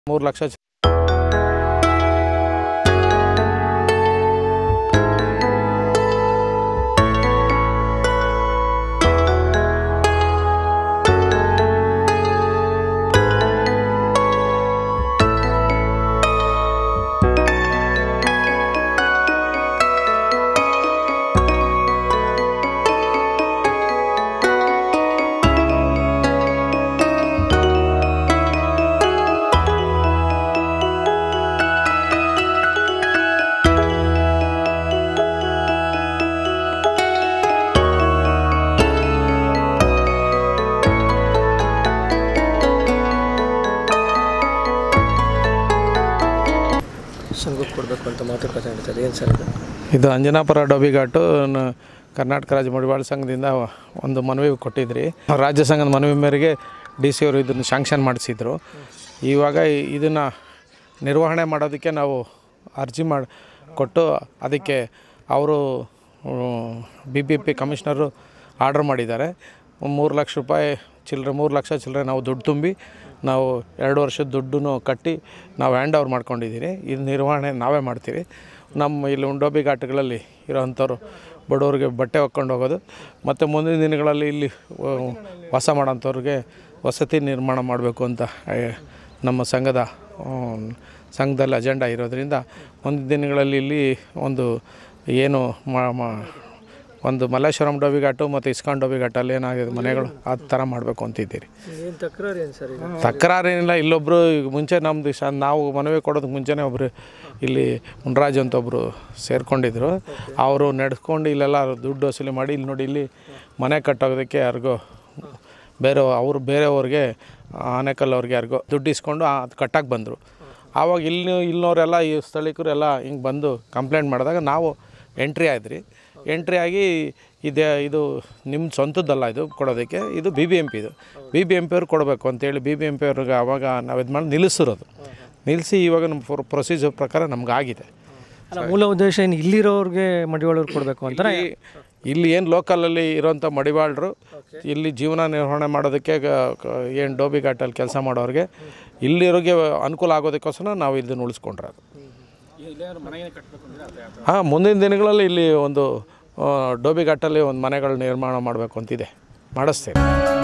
ಮೂರು ಲಕ್ಷ ಚ- ಸಂಘಕ್ಕೆ ಕೊಡಬೇಕು ಅಂತ ಮಾತುಕತೆ ನಡೀತದೆ ಏನು ಸರ್ ಇದು ಇದು ಅಂಜನಾಪುರ ಡೋಬಿಘಾಟು ನ- ಕರ್ನಾಟಕ ರಾಜ್ಯ ಮಡಿವಾಳ ಸಂಘದಿಂದ ಒಂದು ಮನವಿ ಕೊಟ್ಟಿದ್ರಿ ರಾಜ್ಯ ಸಂಘದ ಮನವಿ ಮೇರೆಗೆ ಡಿ ಸಿ ಅವರು ಇದನ್ನು ಶಾಂಕ್ಷನ್ ಮಾಡಿಸಿದ್ರು ಇವಾಗ ಇದನ್ನು ನಿರ್ವಹಣೆ ಮಾಡೋದಕ್ಕೆ ನಾವು ಅರ್ಜಿ ಮಾಡಿ ಕೊಟ್ಟು ಅದಕ್ಕೆ ಅವರು B B P commissioner order ಮಾಡಿದ್ದಾರೆ ಮೂರು ಲಕ್ಷ ರೂಪಾಯಿ ಚಿಲ್ಲರೆ ಮೂರು ಲಕ್ಷ ಚಿಲ್ಲರೆ ನಾವು ದುಡ್ಡು ತುಂಬಿ ನಾವು ಎರಡು ವರ್ಷದ ದುಡ್ಡನ್ನು ಕಟ್ಟಿ ನಾವು ಹ್ಯಾಂಡ್ ಓವರ್ ಮಾಡ್ಕೊಂಡಿದ್ದೀರಿ ಇದು ನಿರ್ವಹಣೆ ನಾವೇ ಮಾಡ್ತೀವಿ ನಮ್ಮ ಇಲ್ಲಿ ಉಂಡೋಬಿ ಘಾಟ್ಗಳಲ್ಲಿ ಇರೋವಂಥವ್ರು ಬಡವರಿಗೆ ಬಟ್ಟೆ ಹೊಕ್ಕೊಂಡು ಹೋಗೋದು ಮತ್ತು ಮುಂದಿನ ದಿನಗಳಲ್ಲಿ ಇಲ್ಲಿ ಆ, ವಾಸ ಮಾಡೋಂಥವ್ರಿಗೆ ವಸತಿ ನಿರ್ಮಾಣ ಮಾಡಬೇಕು ಅಂತ ಆ, ನಮ್ಮ ಸಂಘದ ಆ, ಸಂಘದಲ್ಲಿ ಅಜೆಂಡಾ ಇರೋದ್ರಿಂದ ಮುಂದಿನ ದಿನಗಳಲ್ಲಿ ಇಲ್ಲಿ ಒಂದು ಏನು ಮ- ಮ- ಒಂದು ಮಲ್ಲೇಶ್ವರಂ ಡೋಬಿ ಘಾಟು ಮತ್ತು ಇಸ್ಕಾನ್ ಡೋಬಿ ಘಾಟಲ್ಲಿ ಏನಾಗಿದೆ ಮನೆಗಳು ಆ ಥರ ಮಾಡಬೇಕು ಅಂತಿದ್ದೀರಿ ಏನು ತಕರಾರು ಏನು ಸರ್ ಈಗ ತಕರಾರೇನಿಲ್ಲ ಇಲ್ಲೊಬ್ಬರು ಮುಂಚೆ ನಮ್ಮದು ಶ ನಾವು ಮನವಿ ಕೊಡೋದಕ್ಕೆ ಮುಂಚೆನೇ ಒಬ್ಬರು ಇಲ್ಲಿ ಮುನ್ರಾಜ್ ಅಂತ ಒಬ್ಬರು ಸೇರಿಕೊಂಡಿದ್ರು ಅವರು ನಡೆಸ್ಕೊಂಡು ಇಲ್ಲೆಲ್ಲ ದುಡ್ಡು ವಸೂಲಿ ಮಾಡಿ ಇಲ್ಲಿ ನೋಡಿ ಇಲ್ಲಿ ಮನೆ ಕಟ್ಟೋದಕ್ಕೆ ಯಾರಿಗೋ ಬೇರೆ ಅವರು ಬೇರೆಯವ್ರಿಗೆ ಆನೆಕಲ್ ಅವ್ರಿಗೆ ಯಾರಿಗೋ ದುಡ್ಡು ಇಸ್ಕೊಂಡು ಅದು ಕಟ್ಟಕ್ಕೆ ಬಂದರು ಆವಾಗ ಇಲ್ಲಿ ಇಲ್ಲಿನವರೆಲ್ಲ ಈ ಸ್ಥಳೀಕರು ಎಲ್ಲ ಹಿಂಗೆ ಬಂದು ಕಂಪ್ಲೇಂಟ್ ಮಾಡಿದಾಗ ನಾವು ಎಂಟ್ರಿ ಆದ್ರಿ ಎಂಟ್ರಿ ಆಗಿ ಇದೆ ಇದು ನಿಮ್ಮ ಸ್ವಂತದ್ದಲ್ಲ ಇದು ಕೊಡೋದಕ್ಕೆ ಇದು ಬಿ ಬಿ ಎಮ್ ಪಿ ಇದು ಬಿ ಬಿ ಎಮ್ ಪಿ ಅವ್ರು ಕೊಡಬೇಕು ಅಂತೇಳಿ ಬಿ ಬಿ ಎಮ್ ಪಿ ಅವ್ರಿಗೆ ಆವಾಗ ನಾವು ಇದು ಮಾಡಿ ನಿಲ್ಲಿಸಿರೋದು ನಿಲ್ಲಿಸಿ ಇವಾಗ ನಮ್ಮ ಪ್ರೊಸೀಜರ್ ಪ್ರಕಾರ ನಮ್ಗೆ ಆಗಿದೆ ಅಲ್ಲ ಮೂಲ ಉದ್ದೇಶ ಏನು ಇಲ್ಲಿರೋರಿಗೆ ಮಡಿವಾಳವ್ರು ಕೊಡಬೇಕು ಅಂತ ಇಲ್ಲಿ- ಇಲ್ಲಿ ಏನು ಲೋಕಲಲ್ಲಿ ಇರೋಂಥ ಮಡಿವಾಳರು ಇಲ್ಲಿ ಜೀವನ ನಿರ್ವಹಣೆ ಮಾಡೋದಕ್ಕೆ ಏನು ಡೋಬಿ ಘಾಟಲ್ಲಿ ಕೆಲಸ ಮಾಡೋರಿಗೆ ಇಲ್ಲಿರೋರಿಗೆ ಅನುಕೂಲ ಆಗೋದಕ್ಕೋಸ್ಕರ ನಾವು ಇದನ್ನು ಉಳಿಸ್ಕೊಂಡ್ರೆ ಹಾಂ ಮುಂದಿನ ದಿನಗಳಲ್ಲಿ ಇಲ್ಲಿ ಒಂದು ಆ, ಡೋಬಿ ಘಾಟಲ್ಲಿ ಒಂದು ಮನೆಗಳು ನಿರ್ಮಾಣ ಮಾಡಬೇಕು ಅಂತಿದೆ ಮಾಡಿಸ್ತೇವೆ